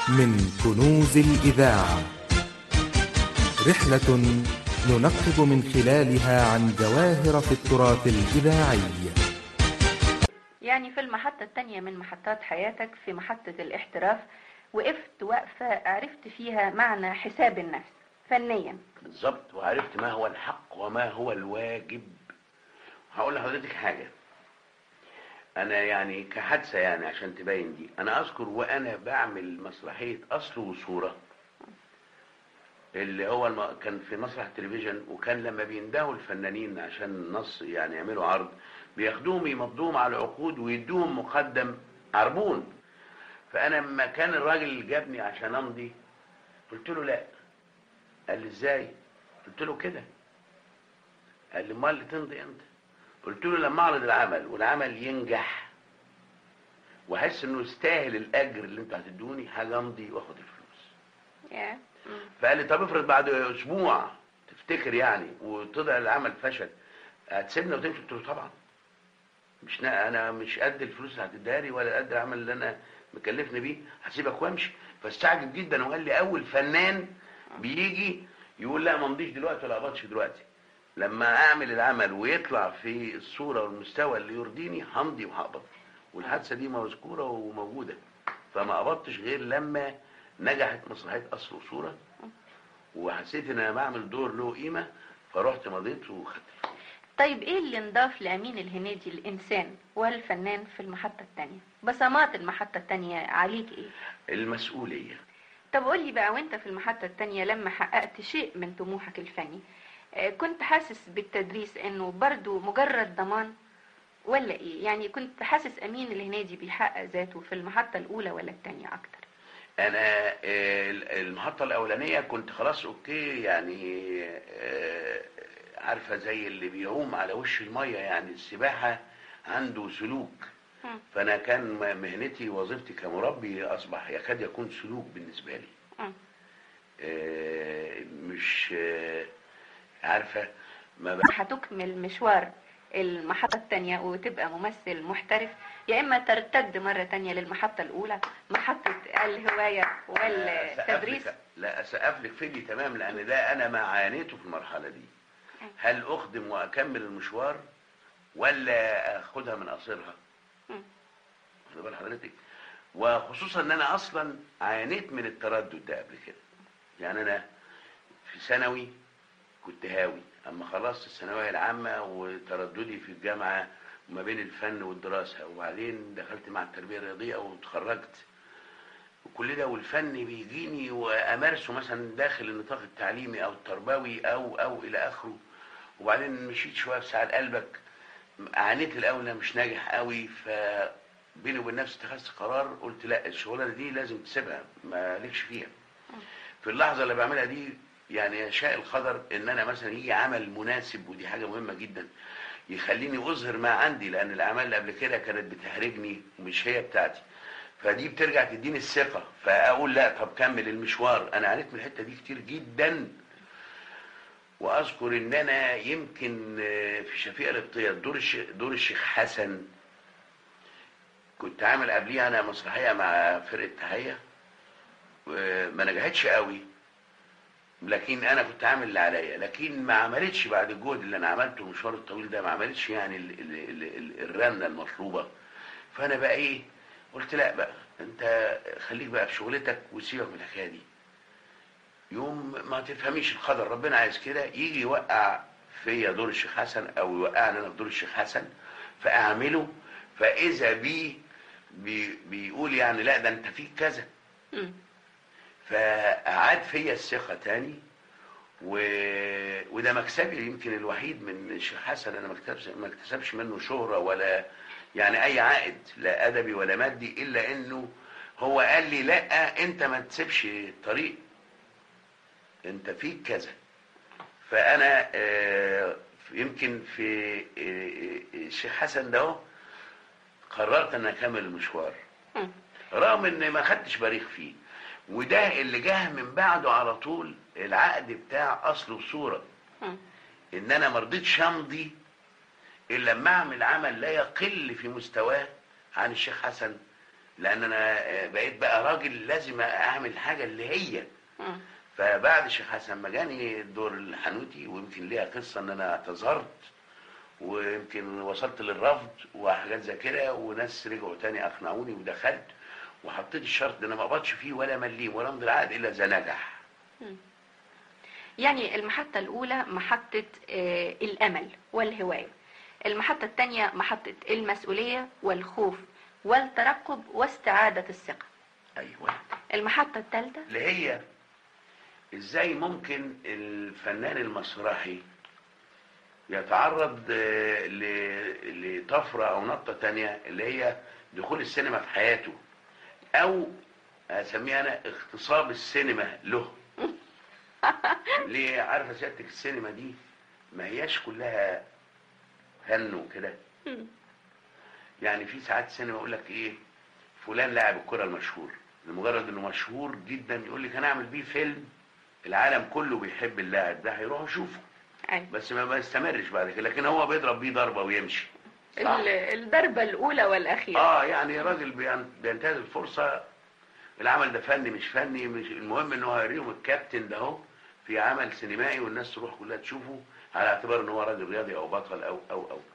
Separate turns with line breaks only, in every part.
من كنوز الإذاعة رحلة ننقب من خلالها عن جواهر في التراث الإذاعي
يعني في المحطة التانية من محطات حياتك في محطة الاحتراف وقفت وقفة عرفت فيها معنى حساب النفس فنيا
بالظبط وعرفت ما هو الحق وما هو الواجب هقول لحضرتك حاجة أنا يعني كحادثة يعني عشان تبين دي أنا أذكر وأنا بعمل مسرحية أصل وصورة اللي هو الم... كان في مسرح التلفزيون وكان لما بيندهوا الفنانين عشان نص يعني يعملوا عرض بياخدوهم يمضوهم على عقود ويدوهم مقدم عربون فانا لما كان الراجل اللي جابني عشان امضي قلت له لا قال لي ازاي قلت له كده قال لي امال اللي تمضي امتى قلت له لما اعرض العمل والعمل ينجح واحس انه يستاهل الاجر اللي انتوا هتدوني هاجي امضي واخد الفلوس
يا مم.
فقال لي طب افرض بعد اسبوع تفتكر يعني وطلع العمل فشل هتسيبنا وتمشي قلت له طبعا مش نا انا مش قد الفلوس اللي هتديها لي ولا قد العمل اللي انا مكلفني بيه هسيبك وامشي فاستعجب جدا وقال لي اول فنان بيجي يقول لا ما امضيش دلوقتي ولا اقبضش دلوقتي لما اعمل العمل ويطلع في الصوره والمستوى اللي يرضيني همضي وهقبض والحادثه دي مذكوره وموجوده فما قبضتش غير لما نجحت مسرحيه اصل وصوره وحسيت ان انا بعمل دور له قيمه فرحت مضيت وخدت الفلوس.
طيب ايه اللي انضاف لامين الهنيدي الانسان والفنان في المحطة التانية بصمات المحطة التانية عليك ايه
المسؤوليه
طب قول لي بقى وانت في المحطة التانية لما حققت شيء من طموحك الفني آه، كنت حاسس بالتدريس انه برضو مجرد ضمان ولا ايه يعني كنت حاسس امين الهنيدي بيحقق ذاته في المحطة الاولى ولا التانية اكتر
انا آه، المحطه الاولانيه كنت خلاص اوكي يعني آه، عارفه زي اللي بيعوم على وش الميه يعني السباحه عنده سلوك
مم.
فانا كان مهنتي وظيفتي كمربي اصبح يكاد يكون سلوك بالنسبه لي
مم.
آه، مش آه، عارفه ما ب...
هتكمل مشوار المحطة التانية وتبقى ممثل محترف يا إما ترتد مرة تانية للمحطة الأولى محطة الهواية والتدريس
أسقف لك- لا اسقف لك فيدي تمام لان ده انا ما عانيته في المرحله دي هل اخدم واكمل المشوار ولا اخدها من قصرها
مم.
واخد بال حضرتك وخصوصا ان انا اصلا عانيت من التردد ده قبل كده يعني انا في ثانوي كنت هاوي اما خلصت الثانويه العامه وترددي في الجامعه ما بين الفن والدراسه وبعدين دخلت مع التربيه الرياضيه واتخرجت وكل ده والفن بيجيني وامارسه مثلا داخل النطاق التعليمي او التربوي او او الى اخره وبعدين مشيت شويه في ساعه قلبك عانيت الاول انا مش ناجح قوي فبيني وبين نفسي اتخذت قرار قلت لا الشغلانه دي لازم تسيبها ما لكش فيها في اللحظه اللي بعملها دي يعني يشاء القدر ان انا مثلا يجي عمل مناسب ودي حاجه مهمه جدا يخليني اظهر ما عندي لان الاعمال اللي قبل كده كانت بتحرجني ومش هي بتاعتي فدي بترجع تديني الثقه فاقول لا طب كمل المشوار انا عانيت من الحته دي كتير جدا واذكر ان انا يمكن آه، في شفيقه الابطيه دور الشيخ دور الشيخ حسن كنت عامل قبليها انا مسرحيه مع فرقه تحيه آه، ما نجحتش قوي لكن انا كنت عامل اللي عليا لكن ما عملتش بعد الجهد اللي انا عملته المشوار الطويل ده ما عملتش يعني ال ال ال ال الرنه المطلوبه فانا بقى ايه قلت لا بقى انت خليك بقى في شغلتك وسيبك من الحكايه دي يوم ما تفهميش القدر ربنا عايز كده يجي يوقع فيا دور الشيخ حسن او يوقعني انا في دور الشيخ حسن فاعمله فاذا بي بي بيقول يعني لا ده انت فيك كذا
مم.
فأعاد فيا الثقة تاني و... وده مكسبي يمكن الوحيد من الشيخ حسن انا ما اكتسبش ما اكتسبش منه شهرة ولا يعني اي عائد لا ادبي ولا مادي الا انه هو قال لي لا انت ما تسيبش الطريق انت فيك كذا فانا آه، يمكن في آه، آه، الشيخ حسن ده أهو قررت ان اكمل المشوار
مم.
رغم ان ما خدتش بريق فيه وده اللي جه من بعده على طول العقد بتاع اصل وصوره
مم.
ان انا ما رضيتش امضي الا لما اعمل عمل لا يقل في مستواه عن الشيخ حسن لان انا آه، بقيت بقى راجل لازم اعمل حاجه اللي هي
مم.
فبعد الشيخ حسن ما جاني دور الحنوتي ويمكن ليها قصه ان انا اعتذرت ويمكن وصلت للرفض وحاجات زي كده وناس رجعوا تاني اقنعوني ودخلت وحطيت الشرط ده انا ما اقبضش فيه ولا مليم ولا امضي العقد الا اذا نجح
يعني المحطة الأولى محطة آه، الأمل والهواية المحطة الثانية محطة المسؤولية والخوف والترقب واستعادة الثقة
ايوه
المحطة الثالثة
اللي هي ازاي ممكن الفنان المسرحي يتعرض آه، ل- لطفرة او نطة تانية اللي هي دخول السينما في حياته او اسميها انا اغتصاب السينما له ليه عارفه سيادتك السينما دي ما هياش كلها فن وكده يعني في ساعات سينما يقول لك ايه فلان لاعب الكره المشهور لمجرد انه مشهور جدا يقول لك هنعمل بيه فيلم العالم كله بيحب اللاعب ده هيروح يشوفه
أيوة.
بس ما بيستمرش بعد كده لكن هو بيضرب بيه ضربه ويمشي صح.
ال- الضربة الأولى والأخيرة
اه يعني راجل بين- بينتهز الفرصه العمل ده فني مش فني مش المهم ان هو هيوريهم الكابتن ده اهو في عمل سينمائي والناس تروح كلها تشوفه على اعتبار ان هو راجل رياضي او بطل او او او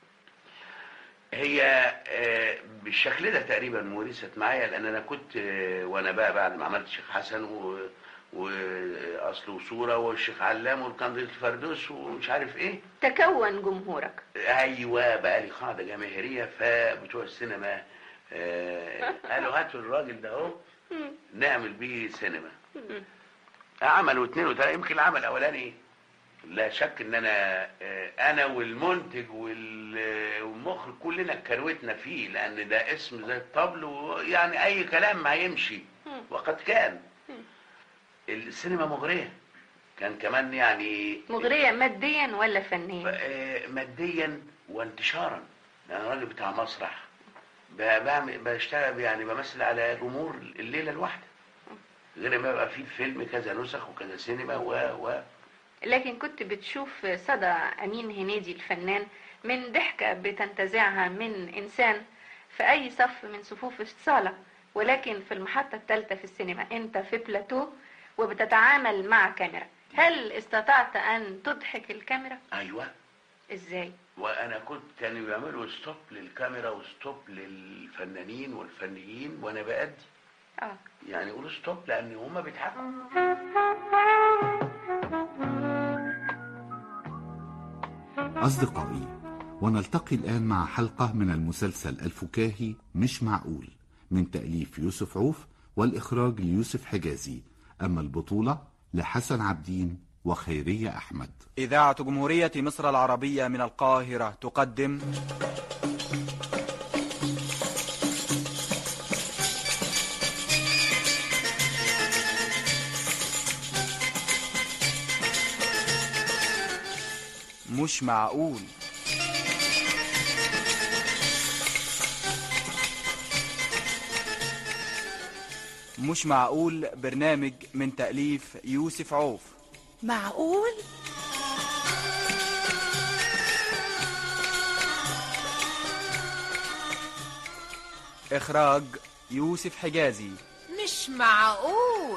هي آه، بالشكل ده تقريبا ورثت معايا لان انا كنت آه، وانا بقى بعد ما عملت الشيخ حسن و واصل وصوره والشيخ علام والقنديل الفردوس ومش عارف ايه
تكون جمهورك
ايوه بقى لي قاعده جماهيريه فبتوع السينما آه قالوا هاتوا الراجل ده اهو نعمل بيه سينما عملوا اتنين وتلاته يمكن العمل الاولاني لا شك ان انا آه، انا والمنتج وال- والمخرج كلنا كروتنا فيه لان ده اسم زي الطبل ويعني اي كلام ما هيمشي وقد كان السينما مغريه كان كمان يعني
مغرية ماديا ولا فنيا
آه، ماديا وانتشارا انا راجل بتاع مسرح ب- بعمل بشتغل يعني بمثل على جمهور الليله الواحده غير ما يبقى في فيلم كذا نسخ وكذا سينما و و
لكن كنت بتشوف صدى أمين هنيدي الفنان من ضحكة بتنتزعها من إنسان في أي صف من صفوف الصالة ولكن في المحطة الثالثة في السينما أنت في بلاتو وبتتعامل مع كاميرا هل استطعت أن تضحك الكاميرا؟
ايوه
إزاي؟
وانا كنت كانوا بيعملوا ستوب للكاميرا وستوب للفنانين والفنيين وانا بأدي
آه
يعني يقولوا ستوب لان هم بيضحكوا
أصدقائي ونلتقي الآن مع حلقة من المسلسل الفكاهي مش معقول من تأليف يوسف عوف والإخراج ليوسف حجازي أما البطولة لحسن عبدين وخيرية أحمد
إذاعة جمهورية مصر العربية من القاهرة تقدم مش معقول مش معقول برنامج من تأليف يوسف عوف
معقول
إخراج يوسف حجازي
مش معقول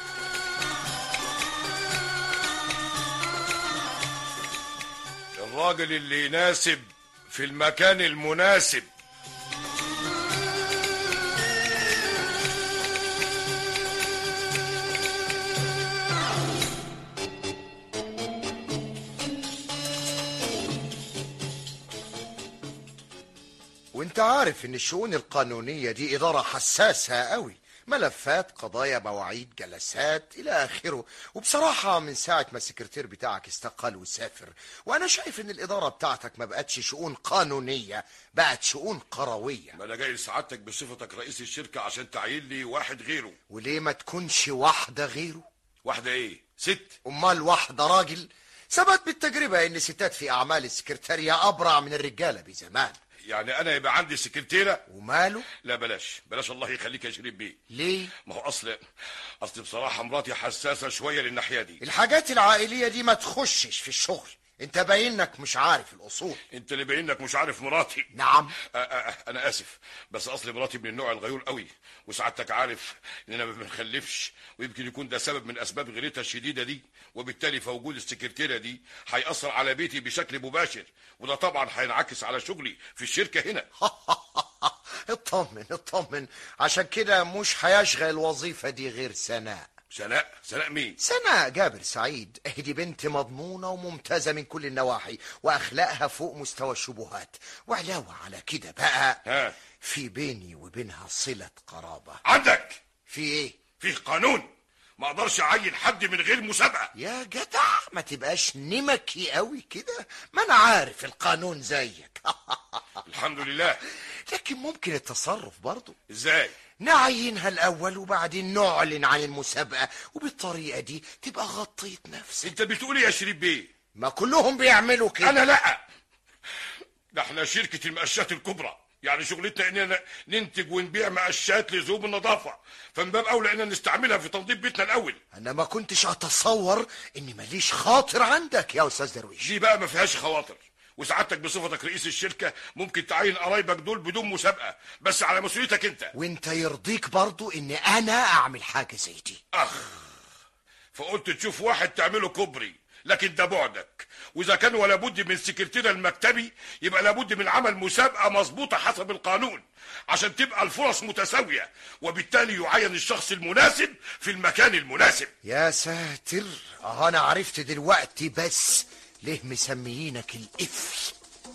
الراجل اللي يناسب في المكان المناسب
وانت عارف ان الشؤون القانونية دي ادارة حساسة قوي ملفات قضايا مواعيد جلسات الى اخره وبصراحة من ساعة ما السكرتير بتاعك استقال وسافر وانا شايف ان الادارة بتاعتك ما بقتش شؤون قانونية بقت شؤون قروية
ما انا جاي لسعادتك بصفتك رئيس الشركة عشان تعين لي واحد غيره
وليه ما تكونش واحدة غيره
واحدة ايه ست
امال واحدة راجل ثبت بالتجربة ان ستات في اعمال السكرتارية ابرع من الرجالة بزمان
يعني انا يبقى عندي سكرتيرة
وماله
لا بلاش بلاش الله يخليك يا شريف بيه
ليه
ما هو اصل اصل بصراحة مراتي حساسة شوية للناحية دي
الحاجات العائلية دي ما تخشش في الشغل انت باينك مش عارف الاصول
انت اللي باين لك مش عارف مراتي
نعم
آه، آه، آه، انا اسف بس اصل مراتي من النوع الغيور قوي وسعادتك عارف اننا ما بنخلفش ويمكن يكون ده سبب من اسباب غيرتها الشديده دي وبالتالي فوجود السكرتيره دي هيأثر على بيتي بشكل مباشر وده طبعا هينعكس على شغلي في الشركه هنا
اطمن اطمن عشان كده مش هيشغل الوظيفة دي غير سناء
سناء سناء مين
سناء جابر سعيد دي بنت مضمونة وممتازة من كل النواحي وأخلاقها فوق مستوى الشبهات وعلاوة على كده بقى
ها
في بيني وبينها صلة قرابة
عندك
في ايه؟
فيه قانون ما اقدرش اعين حد من غير مسابقه
يا جدع ما تبقاش نمكي قوي كده ما انا عارف القانون زيك
الحمد لله
لكن ممكن التصرف برضه
ازاي
نعينها الأول وبعدين نعلن عن المسابقة وبالطريقة دي تبقى غطيت نفسك
انت بتقول ايه يا شريف بيه
ما كلهم بيعملوا كده
انا لا ده احنا شركه المقشات الكبرى يعني شغلتنا اننا ننتج ونبيع مقشات لزوم النظافه فمن باب اولى اننا نستعملها في تنظيف بيتنا الاول
أنا ما كنتش أتصور إني ماليش خاطر عندك يا أستاذ درويش
دي بقى ما فيهاش خواطر وسعادتك بصفتك رئيس الشركه ممكن تعين قرايبك دول بدون مسابقه بس على مسؤوليتك انت
وانت يرضيك برضو إن أنا أعمل حاجة زي دي
اخ فقلت تشوف واحد تعمله كوبري لكن ده بعدك واذا كان ولا بد من سكرتير المكتبي يبقى لابد من عمل مسابقه مظبوطه حسب القانون عشان تبقى الفرص متساويه وبالتالي يعين الشخص المناسب في المكان المناسب
يا ساتر أه أنا عرفت دلوقتي بس ليه مسميينك القفل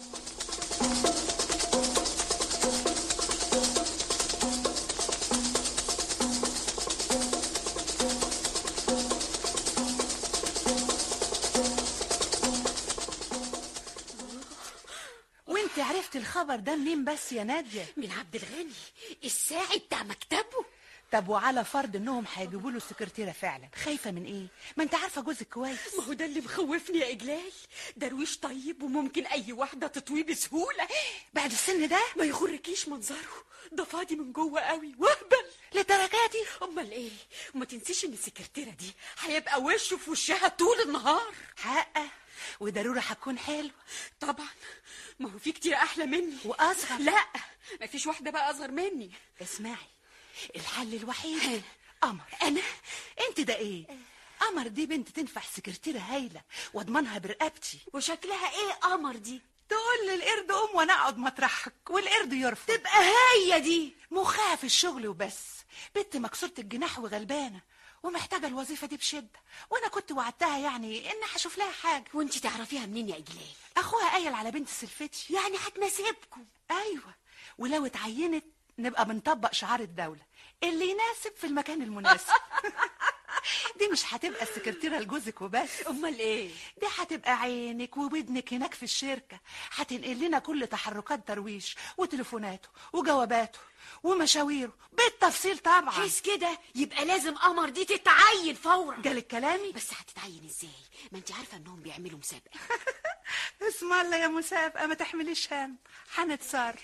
وانت عرفت الخبر ده منين بس يا نادية
من عبد الغني الساعي بتاع مكتبه
طب وعلى فرض انهم هيجيبوا له السكرتيرة فعلا خايفة من ايه ما انت عارفة جوزك كويس
ما هو ده اللي مخوفني يا إجلال درويش طيب وممكن أي واحدة تطويه بسهولة
بعد السن ده
ما يغركيش منظره ده فاضي من جوه قوي وهبل
للدرجة دي
امال ايه وما تنسيش ان السكرتيره دي هيبقى وشه في وشها طول النهار
حقه وضروري هتكون حلو
طبعا ما هو في كتير احلى مني
واصغر
لا ما فيش واحده بقى اصغر مني
اسمعي الحل الوحيد قمر
انا
انت ده ايه قمر دي بنت تنفع سكرتيرة هايلة واضمنها برقبتي
وشكلها ايه قمر دي
تقول للقرد قوم وانا اقعد مطرحك والقرد يرفض
تبقى هي دي
مخها في الشغل وبس بنت مكسورة الجناح وغلبانة ومحتاجة الوظيفة دي بشدة وانا كنت وعدتها يعني ان هشوف لها حاجة
وانت تعرفيها منين يا اجلال
اخوها قايل على بنت سلفتي
يعني هتناسبكم
ايوه ولو اتعينت نبقى بنطبق شعار الدولة اللي يناسب في المكان المناسب دي مش هتبقى السكرتيرة لجوزك وبس
امال ايه
دي هتبقى عينك وودنك هناك في الشركة هتنقل لنا كل تحركات درويش وتليفوناته وجواباته ومشاويره بالتفصيل طبعا
حس كده يبقى لازم قمر دي تتعين فورا
جالك كلامي
بس هتتعين ازاي ما انت عارفه انهم بيعملوا مسابقه
اسم الله يا مسابقة ما تحمليش هم هنتصرف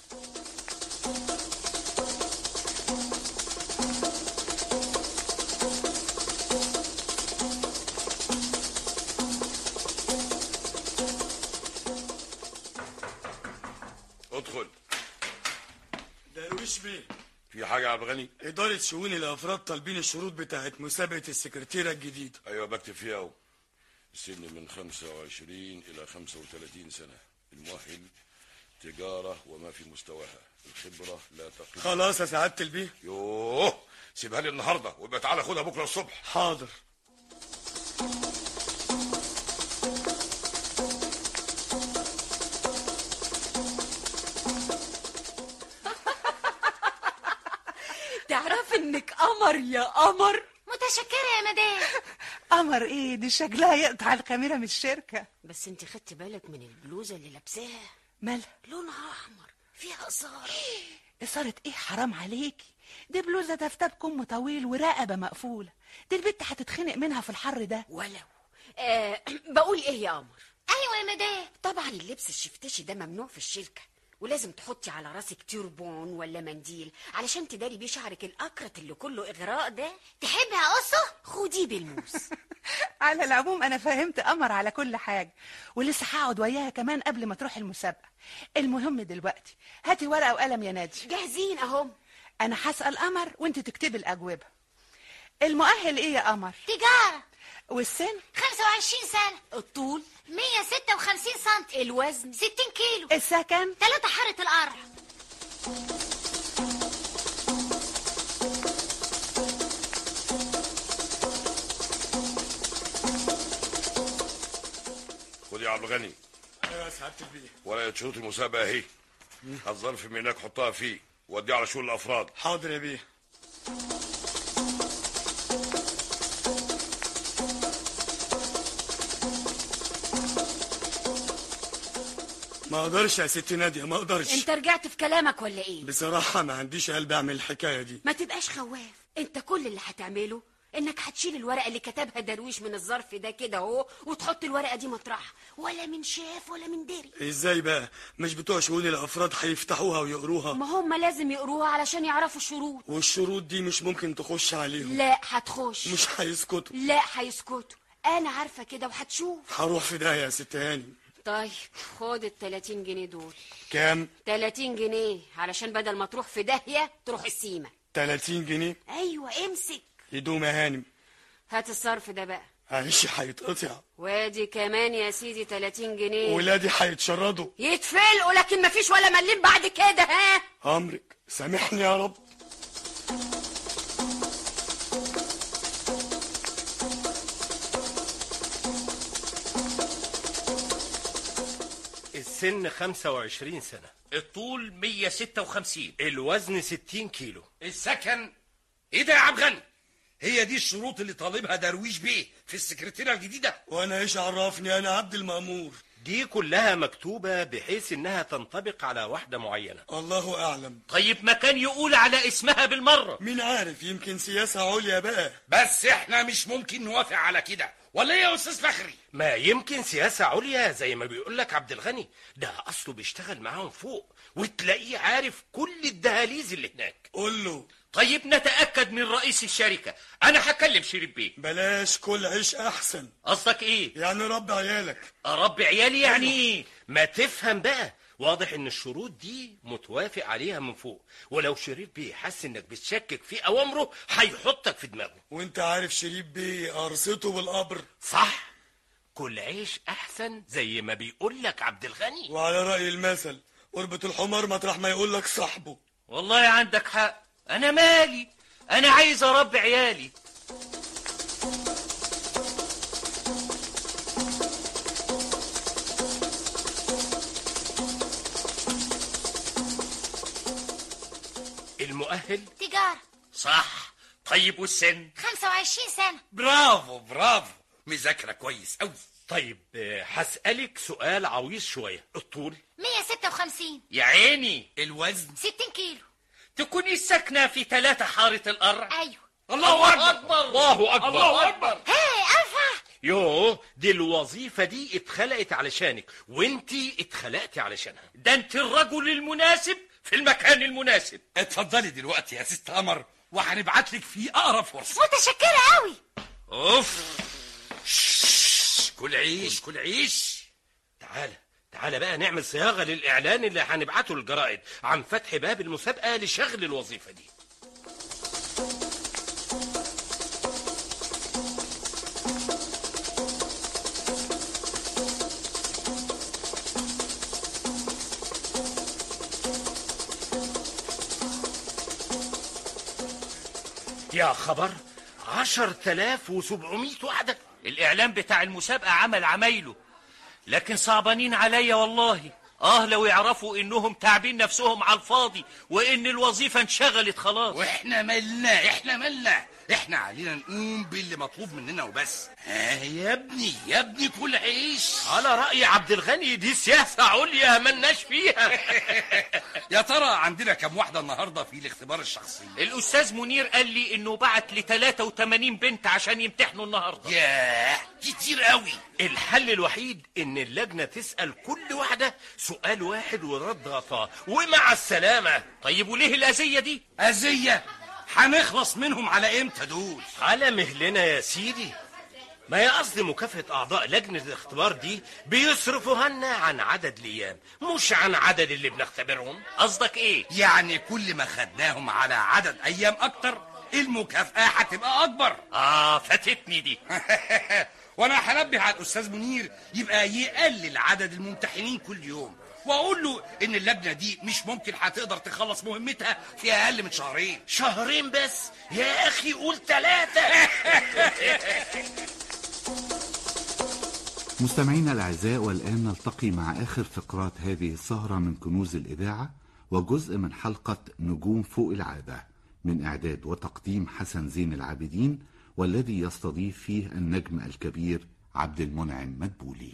ادخل
درويش بيه
في حاجه يا عبد الغني
إدارة شؤون الأفراد طالبين الشروط بتاعت مسابقة السكرتيرة الجديدة
ايوه بكتب فيها اهو السن من 25 الى 35 سنه المؤهل تجاره وما في مستواها الخبره لا تقل
خلاص يا سعادة البيه
يوه سيبها لي النهارده ويبقى تعالى خدها بكره الصبح
حاضر
تعرف انك قمر يا قمر
متشكرة يا مدام
قمر ايه دي شكلها يقطع الكاميرا من الشركة
بس انت خدت بالك من البلوزه اللي لابساها
مالها
لونها احمر فيها اثار
إثارة ايه حرام عليكي دي بلوزة دفتاب كم طويل ورقبة مقفولة دي البت هتتخنق منها في الحر ده
ولو آه بقول ايه يا قمر
أيوة يا مدام
طبعا اللبس الشفتشي ده ممنوع في الشركه ولازم تحطي على راسك توربون ولا منديل علشان تداري بيه شعرك الاكرت اللي كله اغراء ده
تحبي أقصه؟
خديه بالموس
على العموم انا فهمت قمر على كل حاجه ولسه هقعد وياها كمان قبل ما تروح المسابقه المهم دلوقتي هاتي ورقه وقلم يا نادي
جاهزين اهم
انا هسال قمر وانت تكتبي الاجوبه المؤهل ايه يا قمر
تجارة
والسن
25 سنة
الطول
156 سنتي
الوزن
60 كيلو
السكن
ثلاثة حارة القرع
خد يا عبد الغني
ايوه يا سعاده البيه
ورقه شروط المسابقه اهي الظرف من هناك حطها فيه وديه على شؤون الافراد
حاضر يا بيه ما اقدرش يا ست ناديه ما اقدرش
انت رجعت في كلامك ولا ايه
بصراحه ما عنديش قلب اعمل الحكايه دي
ما تبقاش خواف انت كل اللي هتعمله انك هتشيل الورقه اللي كتبها درويش من الظرف ده كده اهو وتحط الورقه دي مطرحها ولا من شاف ولا من دري
ازاي بقى مش بتوع شؤون الافراد هيفتحوها ويقروها
ما هم لازم يقروها علشان يعرفوا الشروط
والشروط دي مش ممكن تخش عليهم
لا هتخش
مش هيسكتوا
لا هيسكتوا انا عارفه كده وهتشوف
هروح في داهيه يا ست هاني
طيب خد ال 30 جنيه دول
كام
30 جنيه علشان بدل ما تروح في داهيه تروح السيمه
30 جنيه
ايوه امسك
يدوم يا هانم
هات الصرف ده بقى
عيشي هيتقطع
وادي كمان يا سيدي 30 جنيه
ولادي هيتشردوا
يتفلقوا لكن مفيش ولا مليم بعد كده ها
امرك سامحني يا رب
السن 25 سنة
الطول 156
الوزن 60 كيلو
السكن ايه ده يا عم غني هي دي الشروط اللي طالبها درويش بيه في السكرتيرة الجديدة
وانا ايش عرفني انا عبد المأمور
دي كلها مكتوبة بحيث انها تنطبق على واحدة معينة
الله اعلم
طيب ما كان يقول على اسمها بالمرة
مين عارف يمكن سياسة عليا بقى
بس احنا مش ممكن نوافق على كده ولا ايه يا استاذ فخري
ما يمكن سياسة عليا زي ما بيقول لك عبد الغني ده اصله بيشتغل معاهم فوق وتلاقيه عارف كل الدهاليز اللي هناك
قول له
طيب نتأكد من رئيس الشركة أنا هكلم شريف بيه
بلاش كل عيش احسن
قصدك إيه؟
يعني رب عيالك
أربي عيالي يعني إيه؟
ما تفهم بقى واضح ان الشروط دي متوافق عليها من فوق ولو شريف بيه حس انك بتشكك في اوامره هيحطك في دماغه
وانت عارف شريف بيه قرصته بالقبر
صح كل عيش احسن زي ما بيقول لك عبد الغني
وعلى رأي المثل قربة الحمار مطرح ما يقول لك صاحبه
والله عندك حق أنا مالي أنا عايز أربي عيالي
المؤهل
تجارة
صح طيب والسن
25 سنة
برافو برافو مذاكرة كويس أوي
طيب آه، هسألك سؤال عويص شوية الطول
156
يا عيني الوزن
60 كيلو
تكوني ساكنة في ثلاثة حارة القرع
أيوة
الله أكبر
الله أكبر
الله أكبر
هاي أرفع
يوه دي الوظيفة دي اتخلقت علشانك وانتي اتخلقتي علشانها
ده انت الرجل المناسب في المكان المناسب اتفضلي دلوقتي يا ست قمر وهنبعت لك في اقرب فرصه
متشكرة قوي
اوف شش، كل عيش كل عيش
تعالى تعالى بقى نعمل صياغة للإعلان اللي هنبعته للجرائد عن فتح باب المسابقة لشغل الوظيفة دي يا خبر عشر تلاف وسبعمية واحدة
الاعلان بتاع المسابقه عمل عمايله لكن صعبانين عليا والله اه لو يعرفوا انهم تعبين نفسهم على الفاضي وان الوظيفه انشغلت خلاص
واحنا مالنا احنا مالنا احنا علينا نقوم باللي مطلوب مننا وبس ها يا ابني يا ابني كل عيش
على رأي عبد الغني دي سياسة عليا ملناش فيها
يا ترى عندنا كم واحدة النهاردة في الاختبار الشخصي
الاستاذ منير قال لي انه بعت ل 83 بنت عشان يمتحنوا النهارده
ياه كتير قوي
الحل الوحيد ان اللجنة تسأل كل واحدة سؤال واحد ورد غطاه ومع السلامة
طيب وليه الاذيه دي
أذية هنخلص منهم على امتى دول
على مهلنا يا سيدي ما هي قصدي مكافأة أعضاء لجنة الاختبار دي بيصرفوها لنا عن عدد الأيام مش عن عدد اللي بنختبرهم
قصدك إيه؟
يعني كل ما خدناهم على عدد ايام اكتر المكافأة هتبقى اكبر
آه فاتتني دي
وانا هنبه على الاستاذ منير يبقى يقلل عدد الممتحنين كل يوم واقول له ان اللجنه دي مش ممكن هتقدر تخلص مهمتها في اقل من شهرين
شهرين بس يا أخي قول ثلاثة
مستمعينا الأعزاء والآن نلتقي مع آخر فقرات هذه السهرة من كنوز الإذاعة وجزء من حلقة نجوم فوق العادة من إعداد وتقديم حسن زين العابدين والذي يستضيف فيه النجم الكبير عبد المنعم مدبولي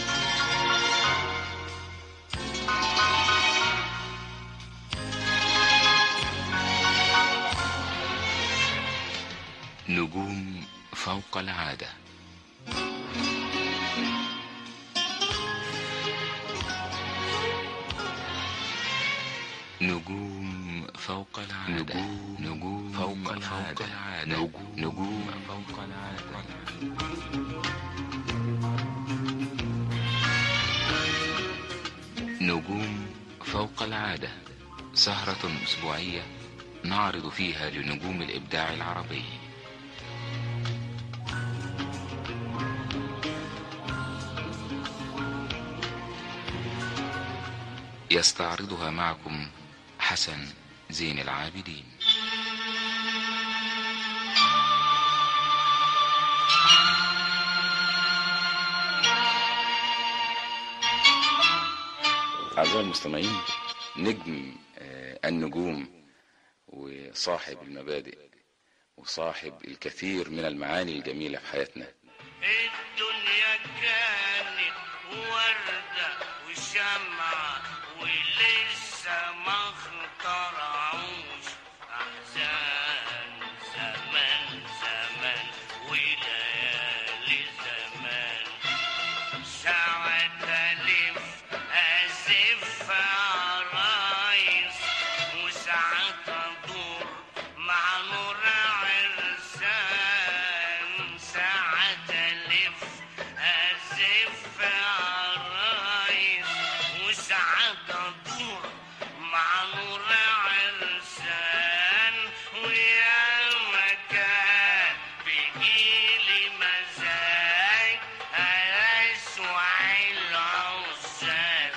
نجوم فوق العادة نجوم فوق العادة نجوم فوق العادة نجوم, نجوم فوق العادة نجوم فوق العادة سهرة أسبوعية نعرض فيها لنجوم الإبداع العربي يستعرضها معكم حسن زين العابدين
أعزائي المستمعين نجم آه، النجوم وصاحب المبادئ وصاحب الكثير من المعاني الجميلة في حياتنا
الدنيا كانت وردة وشمعة ولسه ما اخترعوش أحزان زمان زمان وليالي زمان ساعة ألف أزف عرايس وساعات أدور مع نور عرسان ساعة ألف أزف عرايس وساعات أدور مع نور عرسان ويا مكان بيجيلي مزاج أسوع العزال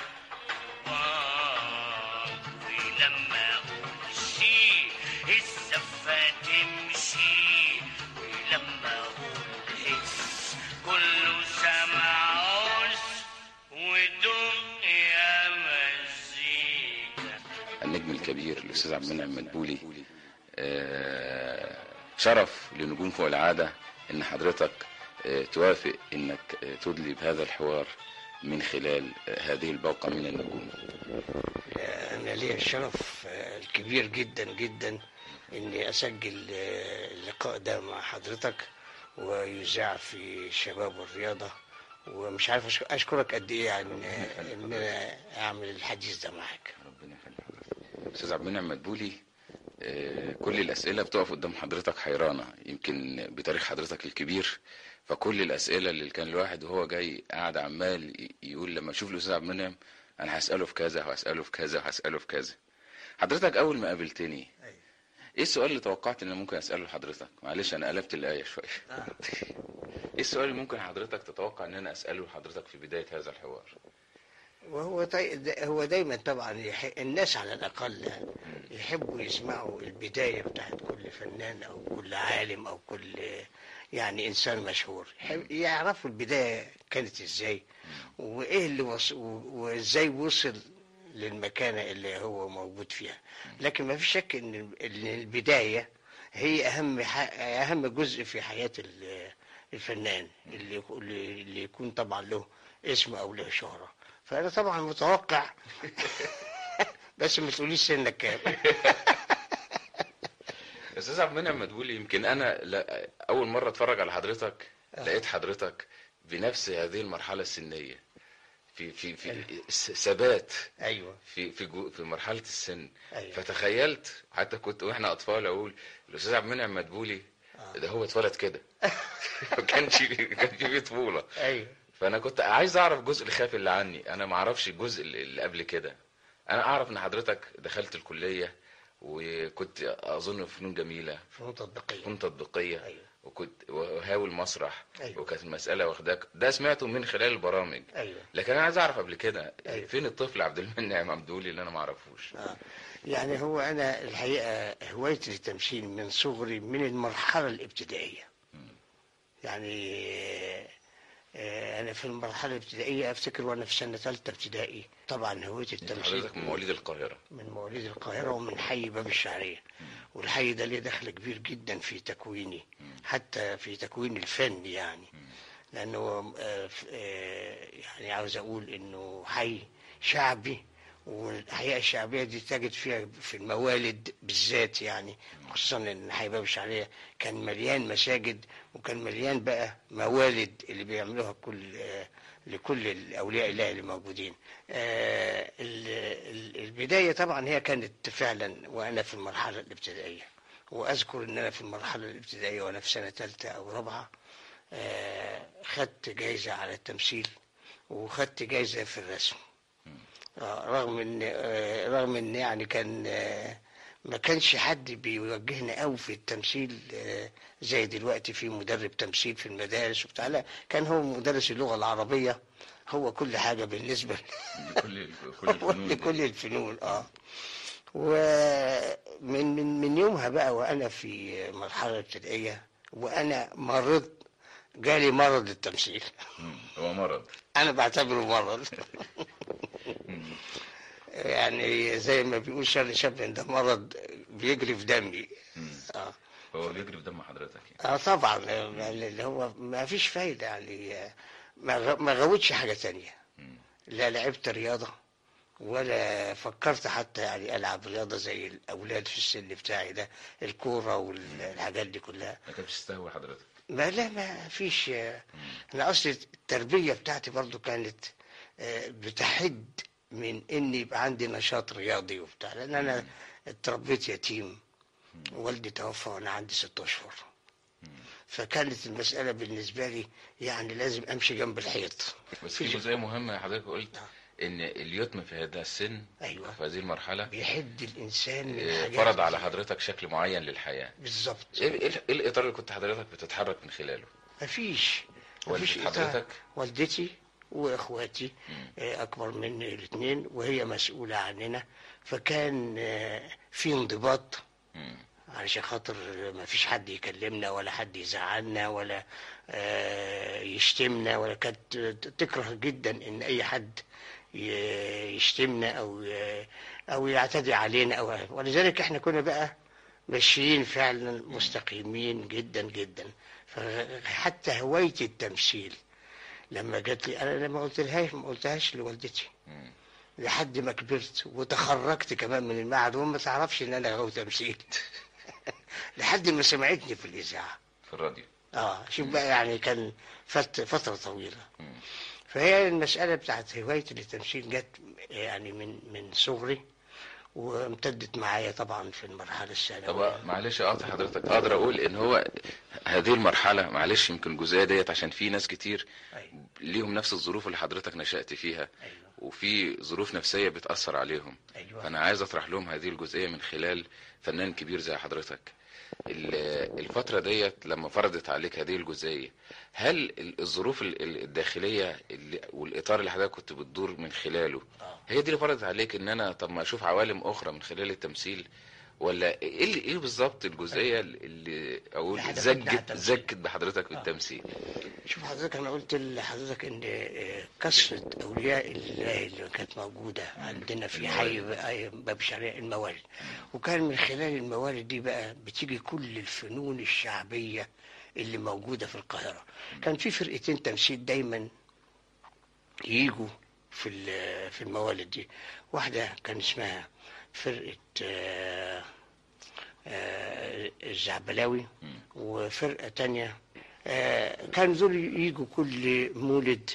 ولما أقول شي الزفة تمشي ولما أقول هس كله سمعوش ودق يا مزيكا
النجم الكبير الأستاذ عبد المنعم مدبولي آه، شرف لنجوم فوق العادة إن حضرتك آه، توافق إنك آه، تدلي بهذا الحوار من خلال آه، هذه البوقة من النجوم
أنا ليا الشرف آه، الكبير جدا جدا إني أسجل آه، اللقاء ده مع حضرتك ويذاع في شباب والرياضة ومش عارف أشك- أشكرك قد إيه عن آه، إن أنا أعمل الحديث ده معاك
أستاذ عبد المنعم مدبولي آه، كل الأسئلة بتقف قدام حضرتك حيرانة يمكن بتاريخ حضرتك الكبير فكل الأسئلة اللي كان الواحد وهو جاي قاعد عمال ي- يقول لما أشوف الأستاذ عبد المنعم أنا هسأله في كذا وهسأله في كذا وهسأله في كذا حضرتك أول ما قابلتني إيه السؤال اللي توقعت إن ممكن أسأله لحضرتك معلش أنا قلبت الآية شوية إيه السؤال اللي ممكن حضرتك تتوقع إن أنا أسأله لحضرتك في بداية هذا الحوار
وهو طي... دا- هو دايما طبعا يح... الناس على الأقل يحبوا يسمعوا البداية بتاعت كل فنان أو كل عالم أو كل يعني إنسان مشهور يحب- يعرفوا البداية كانت إزاي وإيه اللي وص... و- وإزاي وصل للمكانة اللي هو موجود فيها لكن ما في شك إن ال- إن البداية هي أهم ح... أهم جزء في حياة ال- الفنان اللي اللي اللي يكون طبعا له اسم أو له شهرة فأنا طبعا متوقع بس ما تقوليش سنك كام
استاذ عبد المنعم مدبولي يمكن انا لا اول مره اتفرج على حضرتك لقيت حضرتك بنفس هذه المرحله السنيه في في في س- ثبات
ايوه
في في جو في مرحله السن
أيوة.
فتخيلت حتى كنت واحنا اطفال اقول الاستاذ عبد المنعم مدبولي ده هو اتولد كده ما كانش ما كانش فيه طفوله
ايوه
فانا كنت عايز اعرف الجزء الخافي اللي عني انا ما اعرفش الجزء اللي اللي قبل كده انا اعرف ان حضرتك دخلت الكليه وكنت اظن في فنون جميله
فنون تطبيقيه
فنون تطبيقيه أيوة. وكنت وهاوي المسرح
أيوة.
وكانت المساله واخداك ده سمعته من خلال البرامج
ايوه
لكن انا عايز اعرف قبل كده فين الطفل عبد المنعم عبدولي اللي انا ما اعرفوش
يعني هو انا الحقيقه هوايتي للتمثيل من صغري من المرحله الابتدائيه يعني آه، انا في المرحله الابتدائيه افتكر وانا في سنه ثالثه ابتدائي طبعا هوايتي
انت
التمثيل
حضرتك من مواليد القاهره
من مواليد القاهرة ومن حي باب الشعرية والحي ده ليه دخل كبير جدا في تكويني حتى في تكوين الفن يعني لأنه آه، ف- آه، يعني عاوز أقول إنه حي شعبي والأحياء الشعبية دي تجد فيها في الموالد بالذات يعني خصوصا إن حي باب الشعرية كان مليان مساجد وكان مليان بقى موالد اللي بيعملوها كل آه، لكل الأولياء الله اللي موجودين آه، ال- ال- البداية طبعا هي كانت فعلا وأنا في المرحلة الابتدائية وأذكر إن أنا في المرحلة الابتدائية وأنا في سنة ثالثة أو رابعة آه، خدت جايزة على التمثيل وخدت جايزة في الرسم آه، رغم ان آه، رغم ان يعني كان آه، ما كانش حد بيوجهنا قوي في التمثيل آه، زي دلوقتي في مدرب تمثيل في المدارس وبتاع لا كان هو مدرس اللغة العربية هو كل حاجة بالنسبة
كل كل الفنون دي.
لكل الفنون اه ومن من من يومها بقى وانا في مرحلة ابتدائية وانا مرض جالي مرض التمثيل
مم. هو مرض
انا بعتبره مرض يعني زي ما بيقول شارلي شابلن ده مرض بيجري في دمي اه
هو بيجري في دم حضرتك يعني.
اه طبعا اللي هو ما فيش فايدة يعني ما غ- ما غوتش حاجة تانية لا لعبت رياضة ولا فكرت حتى يعني ألعب رياضة زي الأولاد في السن بتاعي ده الكورة والحاجات دي كلها
ما كانش تستهوي حضرتك
ما لا ما فيش انا اصل التربيه بتاعتي برضو كانت آه، بتحد من ان يبقى عندي نشاط رياضي وبتاع لان انا اتربيت يتيم والدي توفى وانا عندي ست اشهر فكانت المساله بالنسبه لي يعني لازم امشي جنب الحيط
بس في جزئيه مهمه حضرتك قلت ان اليتم في هذا السن
ايوه
في هذه المرحله
بيحد الانسان من
آه،
حاجات
فرض على
كتير.
حضرتك شكل معين للحياه
بالظبط
ايه إيه- إيه الاطار اللي كنت حضرتك بتتحرك من خلاله
مفيش
والدة
مفيش إطار.
حضرتك؟
والدتي واخواتي آه، اكبر مني الاثنين وهي مسؤوله عننا فكان آه، في انضباط علشان خاطر ما فيش حد يكلمنا ولا حد يزعلنا ولا آه، يشتمنا ولا كانت تكره جدا ان اي حد ي- يشتمنا او ي- او يعتدي علينا او ولذلك احنا كنا بقى ماشيين فعلا مستقيمين جدا جدا فحتى هوايتي التمثيل لما جات لي انا لما قلت لهاش ما قلتهاش لوالدتي لحد ما كبرت وتخرجت كمان من المعهد وما تعرفش ان انا غاوي تمثيل لحد ما سمعتني في الاذاعه
في الراديو
اه شوف بقى يعني كان فت فتره طويله فهي المساله بتاعت هوايتي للتمثيل جت يعني من من صغري وامتدت معايا طبعا في المرحله الثانويه
طب معلش اقطع حضرتك اقدر اقول ان هو هذه المرحله معلش يمكن الجزئيه ديت عشان في ناس كتير ليهم نفس الظروف اللي حضرتك نشأت فيها وفي ظروف نفسيه بتأثر عليهم
أيوة.
فانا عايز اطرح لهم هذه الجزئيه من خلال فنان كبير زي حضرتك ال- الفتره ديت لما فرضت عليك هذه الجزئيه هل ال- الظروف ال- ال- الداخليه اللي والاطار اللي حضرتك كنت بتدور من خلاله هي دي اللي فرضت عليك ان انا طب ما اشوف عوالم اخرى من خلال التمثيل ولا ايه اللي- ايه بالظبط الجزئيه اللي اقول
اللي
زجت
هدفتنا على التمثيل.
زكت بحضرتك بالتمثيل
شوف حضرتك انا قلت لحضرتك ان آه، كثره اولياء الله اللي كانت موجوده عندنا في حي أي باب شريع الموالد وكان من خلال الموالد دي بقى بتيجي كل الفنون الشعبيه اللي موجوده في القاهره كان في فرقتين تمثيل دايما يجوا في ال- في الموالد دي واحده كان اسمها فرقه آه، آه، الزعبلاوي وفرقه تانية آه، كان دول يجوا كل مولد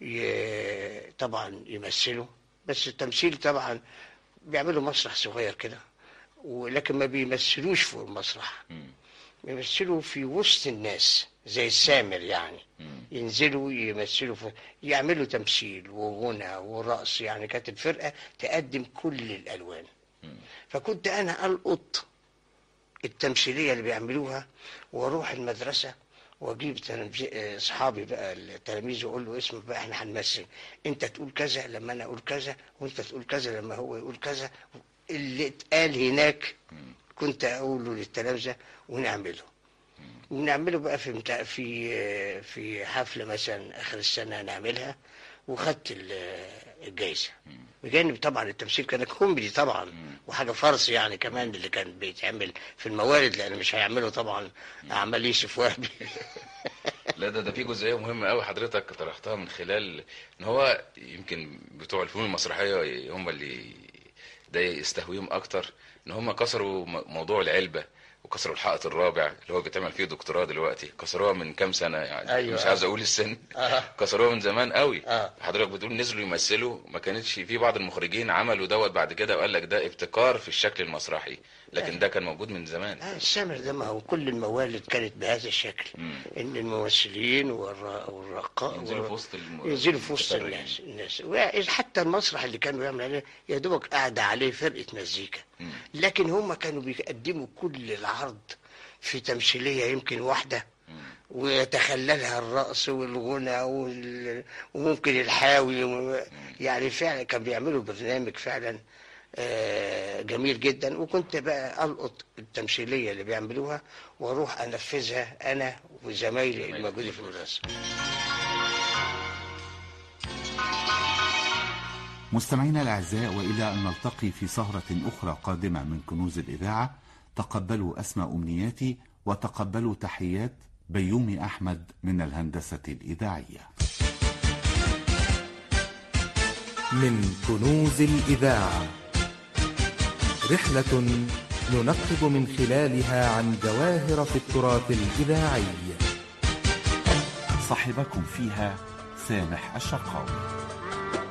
ي- طبعا يمثلوا بس التمثيل طبعا بيعملوا مسرح صغير كده ولكن ما بيمثلوش فوق المسرح يمثلوا في وسط الناس زي السامر يعني ينزلوا يمثلوا في يعملوا تمثيل وغنى ورقص يعني كانت الفرقة تقدم كل الألوان فكنت أنا ألقط التمثيلية اللي بيعملوها وأروح المدرسة واجيب تلاميذ- آه، اصحابي بقى التلاميذ واقول له اسمك بقى احنا هنمثل انت تقول كذا لما انا اقول كذا وانت تقول كذا لما هو يقول كذا اللي اتقال هناك كنت اقوله للتلامذه ونعمله ونعمله بقى في متع... في آه، في حفله مثلا اخر السنه نعملها وخدت ال- الجايزه بجانب طبعا التمثيل كان كوميدي طبعا وحاجه فرص يعني كمان اللي كان بيتعمل في الموارد لان مش هيعملوا طبعا اعمال يوسف وهبي
لا ده ده في جزئيه مهمه قوي حضرتك طرحتها من خلال ان هو يمكن بتوع الفنون المسرحيه هم اللي ده يستهويهم اكتر ان هم كسروا م- موضوع العلبه وكسروا الحائط الرابع اللي هو بيتعمل فيه دكتوراه دلوقتي كسروها من كام سنه يعني
أيوة.
مش عايز اقول السن
آه.
كسروها من زمان قوي
آه.
حضرتك بتقول نزلوا يمثلوا ما كانتش في بعض المخرجين عملوا دوت بعد كده وقال لك ده ابتكار في الشكل المسرحي لكن ده كان موجود من زمان
آه، السامر ده ما هو كل الموالد كانت بهذا الشكل ان الممثلين والر- والرقاء
ينزلوا في وسط الم-
ينزلوا في وسط
المتفرجين.
الناس الناس حتى المسرح اللي كانوا يعملوا عليه يا دوبك قاعده عليه فرقه مزيكا لكن هم كانوا بيقدموا كل العرض في تمثيليه يمكن واحده ويتخللها الرقص والغنى وال... وممكن الحاوي و... يعني فعلا كان بيعملوا برنامج فعلا آه، جميل جدا وكنت بقى القط التمثيليه اللي بيعملوها واروح انفذها انا وزمايلي الموجودين في المدرسه
مستمعينا الأعزاء وإلى أن نلتقي في سهرة أخرى قادمة من كنوز الإذاعة تقبلوا أسمى أمنياتي وتقبلوا تحيات بيومي أحمد من الهندسة الإذاعية
من كنوز الإذاعة رحلة ننقب من خلالها عن جواهر في التراث الإذاعي
صاحبكم فيها سامح الشرقاوي